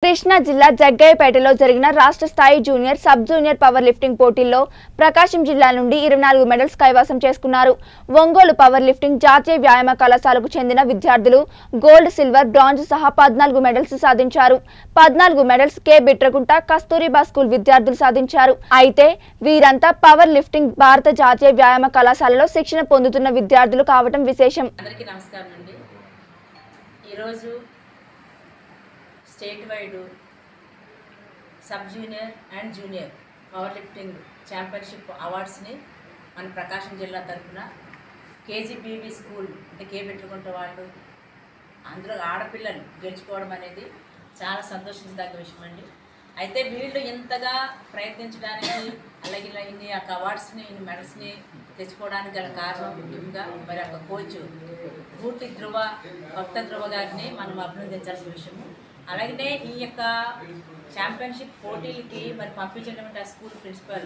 కృష్ణా జిల్లా జగ్గయ్యపేటలో జరిగిన రాష్ట్ర స్థాయి junior sub junior power lifting పోటీల్లో ప్రకాశం జిల్లా నుండి ఇరవై నాలుగు మెడల్స్ కైవసం చేసుకున్నారు ఒంగోలు పవర్ లిఫ్టింగ్ జాతీయ వ్యాయామ కళాశాలకు చెందిన విద్యార్థులు గోల్డ్ సిల్వర్ బ్రాంజ్ సహా పద్నాలుగు మెడల్స్ సాధించారు పద్నాలుగు medals K Bitragunta Kasturba school విద్యార్థులు సాధించారు అయితే వీరంతా పవర్ లిఫ్టింగ్ భారత జాతీయ వ్యాయామ కళాశాలలో శిక్షణ పొందుతున్న విద్యార్థులు కావటం విశేషం అందరికీ నమస్కారం అండి ఈరోజు state wide sub junior and junior power lifting championship అవార్డ్స్ని మన ప్రకాశం జిల్లా తరఫున కేజీబీవీ స్కూల్ అంటే కే పెట్టుకుంటే వాళ్ళు అందరూ ఆడపిల్లలు గెలుచుకోవడం అనేది చాలా సంతోషించదగ్గ విషయం అండి అయితే వీళ్ళు ఇంతగా ప్రయత్నించడానికి అలాగే ఇలా ఇన్ని యొక్క అవార్డ్స్ని ఇన్ని మెడల్స్ని తెచ్చుకోవడానికి గల కారణం ముఖ్యంగా మరి ఒక కోచ్ పూర్తి ధృవ భక్త ధృవ గారిని మనం అభినందించాల్సిన విషయం అలాగనే ఈ యొక్క ఛాంపియన్షిప్ పోటీలకి మరి పంపించినటువంటి ఆ స్కూల్ ప్రిన్సిపల్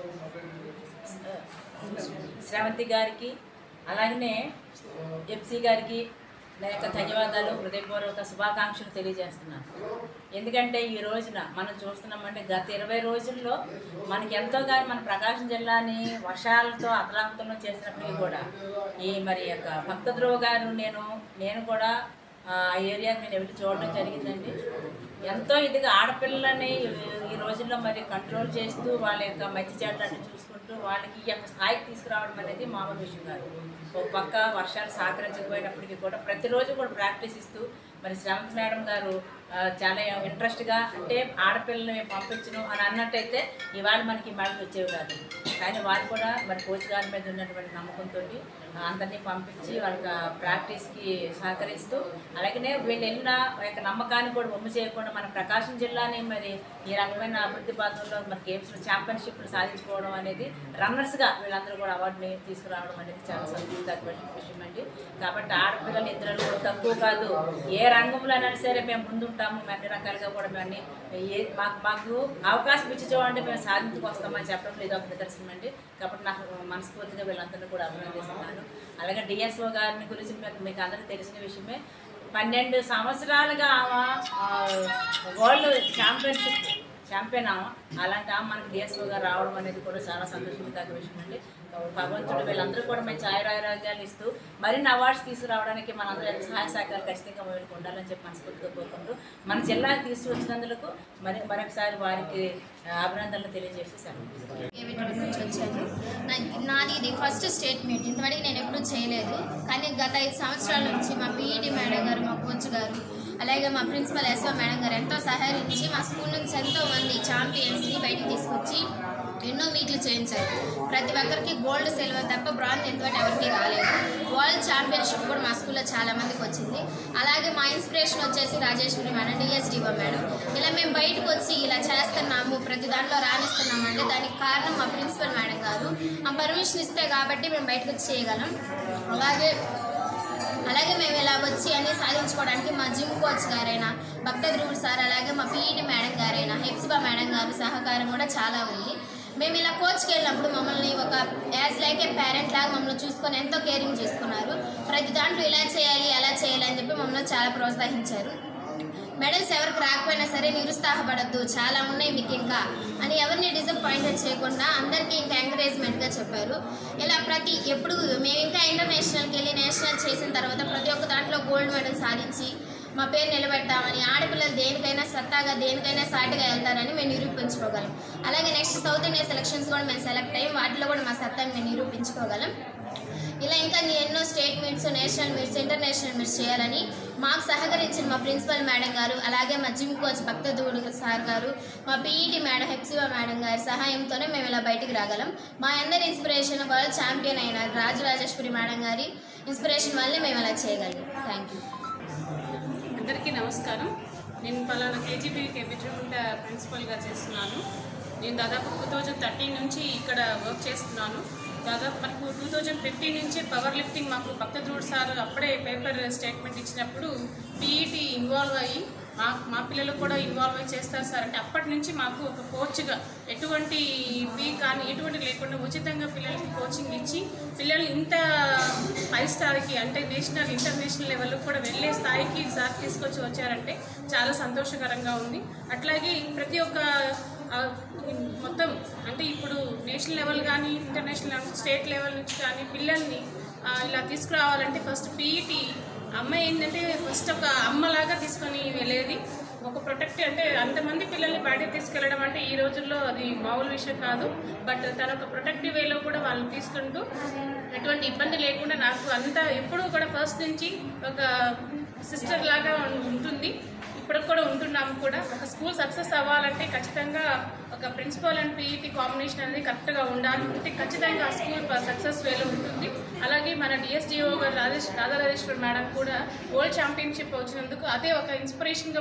శ్రావంతి గారికి అలాగనే ఎఫ్సి గారికి నా యొక్క ధన్యవాదాలు హృదయపూర్వక శుభాకాంక్షలు తెలియజేస్తున్నాను ఎందుకంటే ఈ రోజున మనం చూస్తున్నామంటే గత ఇరవై రోజుల్లో మనకి ఎంతో కానీ మన ప్రకాశం జిల్లాని వర్షాలతో అతలాకుతలం చేసినప్పటికీ కూడా ఈ మరి యొక్క భక్త ధ్రువ గారు నేను నేను కూడా ఆ ఏరియాకి నేను వెళ్ళి చూడడం జరిగిందండి ఎంతో ఇదిగా ఆడపిల్లలని ఈ రోజుల్లో మరి కంట్రోల్ చేస్తూ వాళ్ళ యొక్క మంచి చెడ్డలను చూసుకుంటూ వాళ్ళకి ఈ యొక్క స్థాయికి తీసుకురావడం అనేది మామూలు విషయం కాదు ఒక పక్క వర్షాలు సహకరించకపోయినప్పటికీ కూడా ప్రతిరోజు కూడా ప్రాక్టీస్ ఇస్తూ మరి శ్రవంత్ మేడం గారు ఆ, చాలా ఇంట్రెస్ట్గా అంటే ఆడపిల్లల్ని మేము పంపించను అని అన్నట్టయితే ఇవాళ మనకి మెడల్ వచ్చేవి కాదు కానీ వాళ్ళు కూడా మరి కోచ్ గారి మీద ఉన్నటువంటి నమ్మకంతో అందరినీ పంపించి వాళ్ళకి ఆ ప్రాక్టీస్కి సహకరిస్తూ అలాగనే వీళ్ళు వెళ్ళిన యొక్క నమ్మకాన్ని కూడా బొమ్మ చేయకుండా మన ప్రకాశం జిల్లాని మరి ఈ రకమైన అభివృద్ధి పథంలో మరి గేమ్స్లో ఛాంపియన్షిప్లు సాధించుకోవడం అనేది రన్నర్స్గా వీళ్ళందరూ కూడా అవార్డుని తీసుకురావడం అనేది చాలా సంతోషకరమైన విషయం అండి కాబట్టి ఆడపిల్లలు ఇద్దరు కూడా తక్కువ కాదు ఏ రంగంలో అయినా సరే మేము ముందుంటాము మేము అన్ని రకాలుగా కూడా మేము అన్ని ఏ మాకు మాకు అవకాశం ఇచ్చి చూడండి మేము సాధించుకు వస్తామని చెప్పడం ఇది ఒక నిదర్శనం అండి కాబట్టి నాకు మనస్ఫూర్తిగా వీళ్ళందరినీ కూడా అభినందిస్తున్నాను అలాగే డిఎస్ఓ గారిని గురించి మీకు మీకు అందరికీ తెలిసిన విషయమే పన్నెండు సంవత్సరాలుగా ఆమె ఆ, వరల్డ్ ఛాంపియన్షిప్ ఛాంపియన్ ఆమె అలాంటి ఆమె మనకి డిఎస్ఓ గారు రావడం అనేది కూడా చాలా సంతోషించదగ్గ విషయం అండి భగవంతుడు వీళ్ళందరూ కూడా మంచి ఆయురారోగ్యాలు ఇస్తూ మరిన్ని అవార్డ్స్ తీసుకురావడానికి మనందరూ ఎంత సహాయ సహకారాలు ఖచ్చితంగా వీళ్ళకి ఉండాలని చెప్పి మనస్ఫూర్తిగా కోరుకుంటూ మన జిల్లాకి తీసుకొచ్చినందుకు మరి మరొకసారి వారికి ఆ, అభినందనలు తెలియజేసి సెలవు కేవీటీ నుంచి వచ్చాను నా- నాది ఇది ఫస్ట్ స్టేట్ మీట్ ఇంతవరకు నేను ఎప్పుడూ చేయలేదు కానీ గత ఐదు సంవత్సరాల నుంచి మా పీఈటీ మేడం గారు మా కోచ్ గారు అలాగే మా ప్రిన్సిపల్ ఎస్వా మేడం గారు ఎంతో సహకరించి మా స్కూల్ నుంచి ఎంతో మంది ఛాంపియన్స్ని బయటికి తీసుకొచ్చి ఎన్నో మీట్లు చేయించారు ప్రతి ఒక్కరికి గోల్డ్ సిల్వర్ తప్ప బ్రాంజ్ ఎంతవరకు ఎవరికి రాలేదు వరల్డ్ ఛాంపియన్షిప్ కూడా మా స్కూల్లో చాలా మందికి వచ్చింది అలాగే మా ఇన్స్పిరేషన్ వచ్చేసి రాజేశ్వరి మేడం డిఎస్డిఓ మేడం ఇలా మేము బయటకు వచ్చి ఇలా చేస్తున్నాము ప్రతి దాంట్లో రాణిస్తున్నాము అంటే దానికి కారణం మా ప్రిన్సిపల్ మేడం గారు మా పర్మిషన్ ఇస్తే కాబట్టి మేము బయటకు వచ్చి చేయగలం అలాగే అలాగే మేము ఇలా వచ్చి అన్ని సాధించుకోవడానికి మా జిమ్ కోచ్ గారైన భక్త ధ్రువుడు సార్ అలాగే మా పీఈటీ మేడం గారైన హెప్సిబా మేడం గారు సహకారం కూడా చాలా ఉంది మేము ఇలా కోచ్కి వెళ్ళినప్పుడు మమ్మల్ని ఒక యాజ్ లైక్ ఏ పేరెంట్ లాగా మమ్మల్ని చూసుకొని ఎంతో కేరింగ్ చేసుకున్నారు ప్రతి దాంట్లో ఇలా చేయాలి అలా చేయాలి అని చెప్పి మమ్మల్ని చాలా ప్రోత్సహించారు మెడల్స్ ఎవరికి రాకపోయినా సరే నిరుత్సాహపడద్దు చాలా ఉన్నాయి మీకు ఇంకా అని ఎవరిని డిసప్పాయింటెడ్ చేయకుండా అందరికీ ఇంకా ఎంకరేజ్మెంట్గా చెప్పారు ఇలా ప్రతి ఎప్పుడు మేము ఇంకా ఇంటర్నేషనల్కి వెళ్ళి నేషనల్ చేసిన తర్వాత ప్రతి ఒక్క దాంట్లో గోల్డ్ మెడల్ సాధించి మా పేరు నిలబెడతామని ఆడపిల్లలు దేనికైనా సత్తాగా దేనికైనా సాటిగా వెళ్తారని మేము నిరూపించుకోగలం అలాగే నెక్స్ట్ సౌత్ ఇండియా సెలక్షన్స్ కూడా మేము సెలెక్ట్ అయ్యి వాటిలో కూడా మా సత్తాని మేము నిరూపించుకోగలం ఇలా ఇంకా నీ ఎన్నో state meets national meets international meets చేయాలని మాకు సహకరించిన మా ప్రిన్సిపల్ మేడం గారు అలాగే మా జిమ్ కోచ్ భక్తదూడు సార్ గారు మా పీఈటీ మేడం హెప్సివా మేడం గారి సహాయంతోనే మేము ఇలా బయటికి రాగలం మా అందరి ఇన్స్పిరేషన్ వరల్డ్ ఛాంపియన్ అయిన రాజరాజేశ్వరి మేడం గారి ఇన్స్పిరేషన్ వల్లే మేము ఇలా చేయగలిగాం థ్యాంక్ యూ అందరికీ నమస్కారం నేను పలానా కేజీబీ కేబిట్రగుంట ప్రిన్సిపల్గా చేస్తున్నాను నేను దాదాపు టూ థౌజండ్ థర్టీన్ నుంచి ఇక్కడ వర్క్ చేస్తున్నాను దాదాపు మనకు టూ థౌజండ్ ఫిఫ్టీన్ నుంచి పవర్ లిఫ్టింగ్ మాకు భక్త ధ్రువుడు సార్ అప్పుడే పేపర్ స్టేట్మెంట్ ఇచ్చినప్పుడు పీఈటీ ఇన్వాల్వ్ అయ్యి మా మా పిల్లలు కూడా ఇన్వాల్వ్ అయి చేస్తారు సార్ అంటే అప్పటి నుంచి మాకు ఒక కోచ్గా ఎటువంటి ఫీ కానీ ఎటువంటి లేకుండా ఉచితంగా పిల్లలకి కోచింగ్ ఇచ్చి పిల్లలు ఇంత పై స్థాయికి అంటే నేషనల్ ఇంటర్నేషనల్ లెవెల్కి కూడా వెళ్ళే స్థాయికి సార్ తీసుకొచ్చి వచ్చారంటే చాలా సంతోషకరంగా ఉంది అట్లాగే ప్రతి ఒక్క ఆ, మొత్తం అంటే ఇప్పుడు నేషనల్ లెవెల్ కానీ ఇంటర్నేషనల్ లెవెల్ స్టేట్ లెవెల్ నుంచి కానీ పిల్లల్ని ఆ, ఇలా తీసుకురావాలంటే ఫస్ట్ పీఈటీ అమ్మాయి ఏంటంటే ఫస్ట్ ఒక అమ్మలాగా తీసుకొని వెళ్ళేది ఒక ప్రొటెక్ట్ అంటే అంతమంది పిల్లల్ని బయటకు తీసుకెళ్ళడం అంటే ఈ రోజుల్లో అది మామూలు విషయం కాదు బట్ తన ఒక ప్రొటెక్టివ్ వేలో కూడా వాళ్ళు తీసుకుంటూ ఎటువంటి ఇబ్బంది లేకుండా నాకు అంతా ఎప్పుడూ కూడా ఫస్ట్ నుంచి ఒక సిస్టర్ లాగా ఉంటుంది ఇప్పటికి కూడా ఉంటున్నాము కూడా ఒక స్కూల్ సక్సెస్ అవ్వాలంటే ఖచ్చితంగా ఒక ప్రిన్సిపల్ అండ్ పీఈటీ కాంబినేషన్ అనేది కరెక్ట్గా ఉండాలి ఉంటే ఖచ్చితంగా ఆ స్కూల్ సక్సెస్ వేలో ఉంటుంది అలాగే మన డిఎస్డిఓ గారు రాజేష్ రాధారాజేశ్వర్ మేడం కూడా వరల్డ్ ఛాంపియన్షిప్ వచ్చినందుకు అదే ఒక ఇన్స్పిరేషన్గా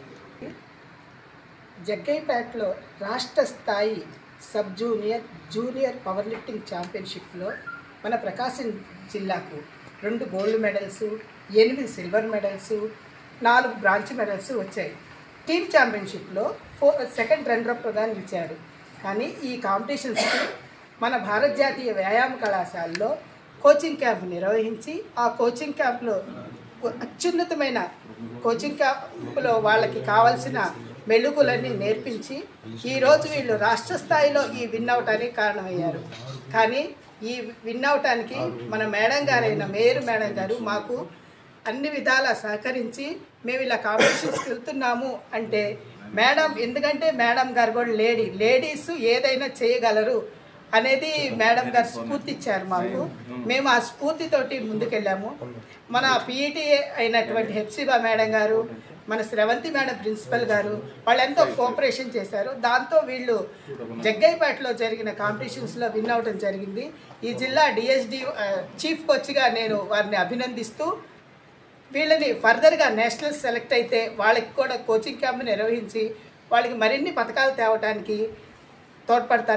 జగ్గైపేటలో రాష్ట్ర స్థాయి sub junior junior power lifting ఛాంపియన్షిప్లో మన ప్రకాశం జిల్లాకు రెండు గోల్డ్ మెడల్స్ ఎనిమిది సిల్వర్ మెడల్స్ నాలుగు బ్రాంచ్ మెడల్స్ వచ్చాయి టీమ్ ఛాంపియన్షిప్లో ఫోర్ సెకండ్ రన్నర్ నిలిచారు కానీ ఈ కాంపిటీషన్స్కి మన భారత జాతీయ వ్యాయామ కళాశాలలో కోచింగ్ క్యాంప్ నిర్వహించి ఆ కోచింగ్ క్యాంప్లో అత్యున్నతమైన కోచింగ్ క్యాంపులో వాళ్ళకి కావాల్సిన మెలుగులన్నీ నేర్పించి ఈరోజు వీళ్ళు రాష్ట్ర స్థాయిలో ఈ విన్ అవటానికి కారణమయ్యారు కానీ ఈ విన్ అవటానికి మన మేడం గారైన మేయర్ మేడం గారు మాకు అన్ని విధాలా సహకరించి మేము ఇలా కాంపిటీషన్స్కి వెళ్తున్నాము అంటే మేడం ఎందుకంటే మేడం గారు కూడా లేడీ లేడీస్ ఏదైనా చేయగలరు అనేది మేడం గారు స్ఫూర్తి ఇచ్చారు మాకు మేము ఆ స్ఫూర్తితోటి ముందుకెళ్ళాము మన పీఈటీ అయినటువంటి హెప్సిబా మేడం గారు మన స్రవంతి మేడం ప్రిన్సిపల్ గారు వాళ్ళు ఎంతో కోఆపరేషన్ చేశారు దాంతో వీళ్ళు జగ్గైపేటలో జరిగిన కాంపిటీషన్స్లో విన్ అవడం జరిగింది ఈ జిల్లా డిఎస్డి చీఫ్ కోచ్గా నేను వారిని అభినందిస్తూ వీళ్ళని ఫర్దర్గా నేషనల్ సెలెక్ట్ అయితే వాళ్ళకి కూడా కోచింగ్ క్యాంప్ నిర్వహించి వాళ్ళకి మరిన్ని పథకాలు తేవటానికి తోడ్పడతారు